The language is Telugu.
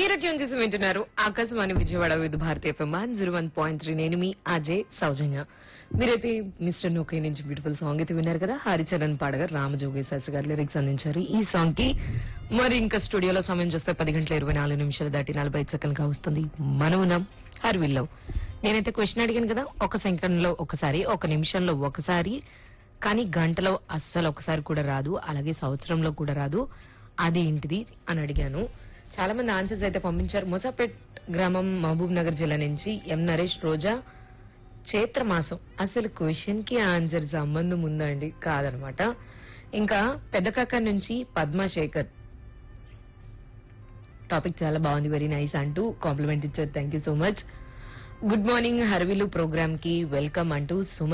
మీరు ట్యూన్ చేసి వింటున్నారు ఆకాశవాణి విజయవాడ విత్ భారతీయ FM zero one point three నేను మీ అజయ్ సౌజన్య మీరైతే మిస్టర్ నోకే నుంచి బ్యూటిఫుల్ సాంగ్ అయితే విన్నారు కదా హరిచరణ్ పాడగా రామజోగి శాస్త్రి గారు లిరిక్స్ అందించారు ఈ సాంగ్ కి మరి ఇంకా స్టూడియోలో సమయం చూస్తే పది గంటల ఇరవై నాలుగు నిమిషాలు దాటి నలభై ఐదు సెకండ్గా వస్తుంది మనవునం హర్విల్లో నేనైతే క్వశ్చన్ అడిగాను కదా ఒక సెకండ్ లో ఒకసారి ఒక నిమిషంలో ఒకసారి కానీ గంటలో అస్సలు ఒకసారి కూడా రాదు అలాగే సంవత్సరంలో కూడా రాదు అది ఏంటిది అని అడిగాను చాలా మంది ఆన్సర్స్ అయితే పంపించారు మొసాపేట్ గ్రామం మహబూబ్ నగర్ జిల్లా నుంచి ఎం నరేష్ రోజా చైత్ర మాసం అసలు క్వశ్చన్ కి ఆన్సర్ సంబంధం ఉందా అండి కాదనమాట ఇంకా పెద్దకాక నుంచి పద్మాశేఖర్ టాపిక్ చాలా బాగుంది వెరీ నైస్ అంటూ కాంప్లిమెంట్ ఇచ్చారు thank you so much good morning హర్విలు ప్రోగ్రామ్ కి వెల్కమ్ అంటూ సుమ